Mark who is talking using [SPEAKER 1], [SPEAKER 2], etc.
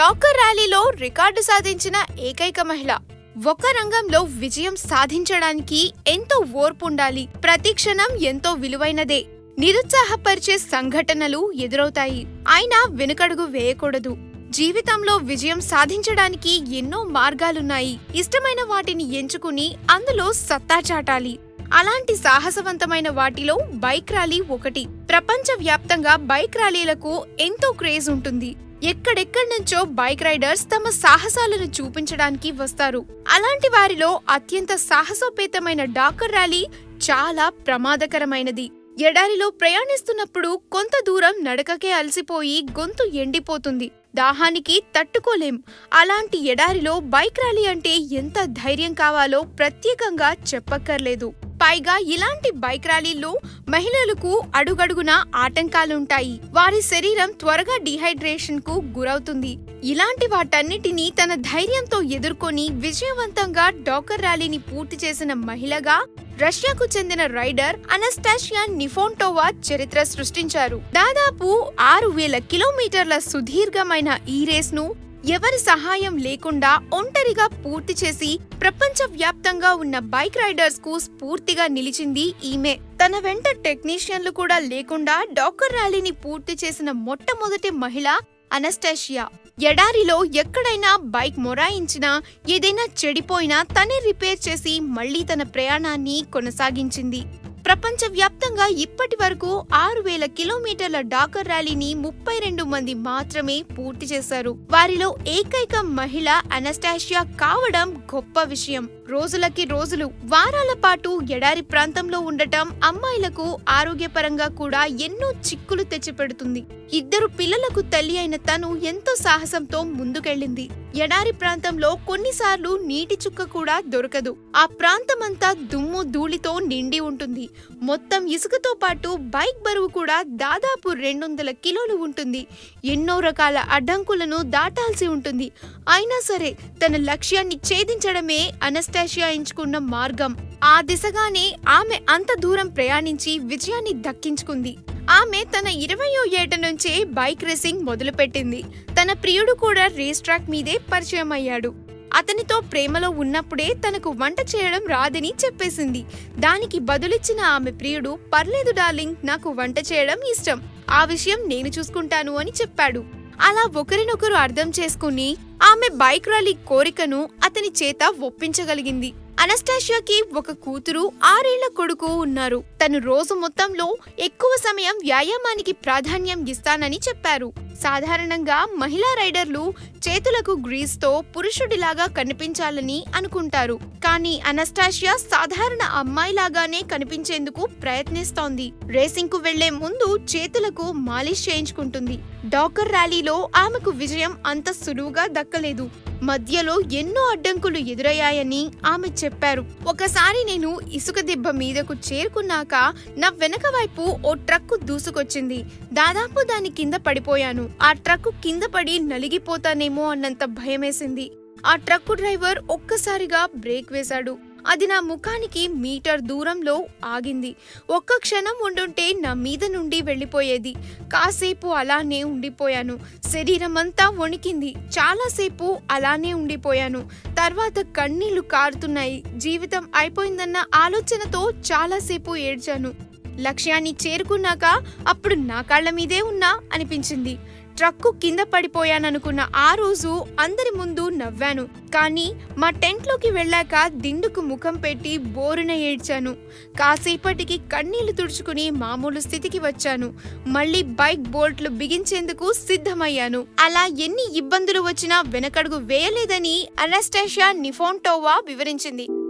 [SPEAKER 1] Dakar ర్యాలీలో record సాధించిన ఏకైక మహిళ ఒక రంగంలో విజయం సాధించడానికి ఎంతో ఓర్పు ఉండాలి ప్రతి క్షణం ఎంతో విలువైనదే నిరుత్సాహపరిచే సంఘటనలు ఎదురవుతాయి అయినా వెనుకడుగు వేయకూడదు జీవితంలో విజయం సాధించడానికి ఎన్నో మార్గాలున్నాయి ఇష్టమైన వాటిని ఎంచుకుని అందులో సత్తా చాటాలి అలాంటి సాహసవంతమైన వాటిలో బైక్ ర్యాలీ ఒకటి ప్రపంచ వ్యాప్తంగా బైక్ ర్యాలీలకు ఎంతో క్రేజ్ ఉంటుంది ఎక్కడెక్కడి నుంచో బైక్ రైడర్స్ తమ సాహసాలను చూపించడానికి వస్తారు అలాంటి వారిలో అత్యంత సాహసోపేతమైన డాకర్ ర్యాలీ చాలా ప్రమాదకరమైనది ఎడారిలో ప్రయాణిస్తున్నప్పుడు కొంత దూరం నడకకే అలసిపోయి గొంతు ఎండిపోతుంది దాహానికి తట్టుకోలేం అలాంటి ఎడారిలో బైక్ ర్యాలీ అంటే ఎంత ధైర్యం కావాలో ప్రత్యేకంగా చెప్పక్కర్లేదు పైగా ఇలాంటి బైక్ ర్యాలీల్లో మహిళలకు అడుగడుగున ఆటంకాలుంటాయి వారి శరీరం త్వరగా డిహైడ్రేషన్ కు గురవుతుంది ఇలాంటి వాటన్నిటినీ తన ధైర్యంతో ఎదుర్కొని విజయవంతంగా డాకర్ ర్యాలీని పూర్తి చేసిన మహిళగా రష్యాకు చెందిన రైడర్ అనస్టాషియా నిఫోంటోవా చరిత్ర సృష్టించారు దాదాపు ఆరు వేల కిలోమీటర్ల సుదీర్ఘమైన ఈ రేస్ ను ఎవరి సహాయం లేకుండా ఒంటరిగా పూర్తి చేసి ప్రపంచ వ్యాప్తంగా ఉన్న బైక్ రైడర్స్ కు స్ఫూర్తిగా నిలిచింది ఈమె తన వెంట టెక్నీషియన్లు కూడా లేకుండా డాకర్ ర్యాలీని పూర్తి చేసిన మొట్టమొదటి మహిళ అనస్టాషియా ఎడారిలో ఎక్కడైనా బైక్ మొరాయించినా ఏదైనా చెడిపోయినా తనే రిపేర్ చేసి మళ్లీ తన ప్రయాణాన్ని కొనసాగించింది ప్రపంచ వ్యాప్తంగా ఇప్పటి వరకు ఆరు వేల కిలోమీటర్ల డాకర్ ర్యాలీని ముప్పై రెండు మంది మాత్రమే పూర్తి చేశారు వారిలో ఏకైక మహిళ అనస్టాషియా కావడం గొప్ప విషయం రోజులకి రోజులు వారాల పాటు ఎడారి ప్రాంతంలో ఉండటం అమ్మాయిలకు ఆరోగ్యపరంగా కూడా ఎన్నో చిక్కులు తెచ్చిపెడుతుంది ఇద్దరు పిల్లలకు తల్లి అయిన తను ఎంతో సాహసంతో ముందుకెళ్ళింది ఎడారి ప్రాంతంలో కొన్నిసార్లు నీటి చుక్క కూడా దొరకదు ఆ ప్రాంతమంతా దుమ్ము ధూళితో నిండి ఉంటుంది మొత్తం ఇసుకతో పాటు బైక్ బరువు కూడా దాదాపు రెండొందల కిలోలు ఉంటుంది ఎన్నో రకాల అడ్డంకులను దాటాల్సి ఉంటుంది అయినా సరే తన లక్ష్యాన్ని ఛేదించడమే అనస్టాషియా ఎంచుకున్న మార్గం ఆ దిశగానే ఆమె అంత దూరం ప్రయాణించి విజయాన్ని దక్కించుకుంది ఆమె తన ఇరవయో ఏట నుంచే బైక్ రేసింగ్ మొదలుపెట్టింది తన ప్రియుడు కూడా రేస్ ట్రాక్ మీదే పరిచయం అయ్యాడు అతనితో ప్రేమలో ఉన్నప్పుడే తనకు వంట చేయడం రాదని చెప్పేసింది దానికి బదులిచ్చిన ఆమె ప్రియుడు పర్లేదు డార్లింగ్ నాకు వంట చేయడం ఇష్టం ఆ విషయం నేను చూసుకుంటాను అని చెప్పాడు అలా ఒకరినొకరు అర్థం చేసుకుని ఆమె బైక్ ర్యాలీ కోరికను అతని చేత ఒప్పించగలిగింది అనస్టాషియాకి ఒక కూతురు ఆరేళ్ల కొడుకు ఉన్నారు తను రోజు మొత్తంలో ఎక్కువ సమయం వ్యాయామానికి ప్రాధాన్యం ఇస్తానని చెప్పారు సాధారణంగా మహిళా రైడర్లు చేతులకు గ్రీస్ తో పురుషుడిలాగా కనిపించాలని అనుకుంటారు కానీ అనస్టాషియా సాధారణ అమ్మాయిలాగానే కనిపించేందుకు ప్రయత్నిస్తోంది రేసింగ్ కు వెళ్లే ముందు చేతులకు మాలిష్ చేయించుకుంటుంది డాకర్ ర్యాలీలో ఆమెకు విజయం అంత సులువుగా దక్కలేదు మధ్యలో ఎన్నో అడ్డంకులు ఎదురయ్యాయని ఆమె చెప్పారు ఒకసారి నేను ఇసుక దిబ్బ మీదకు చేరుకున్నాక నా వెనక వైపు ఓ ట్రక్కు దూసుకొచ్చింది దాదాపు దాని కింద పడిపోయాను ఆ ట్రక్కు కింద పడి నలిగిపోతానేమో అన్నంత భయమేసింది ఆ ట్రక్కు డ్రైవర్ ఒక్కసారిగా బ్రేక్ వేశాడు అది నా ముఖానికి మీటర్ దూరంలో ఆగింది ఒక్క క్షణం ఉండుంటే నా మీద నుండి వెళ్ళిపోయేది కాసేపు అలానే ఉండిపోయాను శరీరం అంతా వణికింది చాలాసేపు అలానే ఉండిపోయాను తర్వాత కన్నీళ్లు కారుతున్నాయి జీవితం అయిపోయిందన్న ఆలోచనతో చాలాసేపు ఏడ్చాను లక్ష్యాన్ని చేరుకున్నాక అప్పుడు నా కాళ్ల మీదే ఉన్నా అనిపించింది ట్రక్కు కింద పడిపోయాననుకున్న ఆ రోజు అందరి ముందు నవ్వాను కానీ మా టెంట్లోకి వెళ్ళాక దిండుకు ముఖం పెట్టి బోరున ఏడ్చాను కాసేపటికి కన్నీళ్లు తుడుచుకుని మామూలు స్థితికి వచ్చాను మళ్ళీ బైక్ బోల్ట్లు బిగించేందుకు సిద్ధమయ్యాను అలా ఎన్ని ఇబ్బందులు వచ్చినా వెనకడుగు వేయలేదని అనస్టాషియా నిఫోంటోవా వివరించింది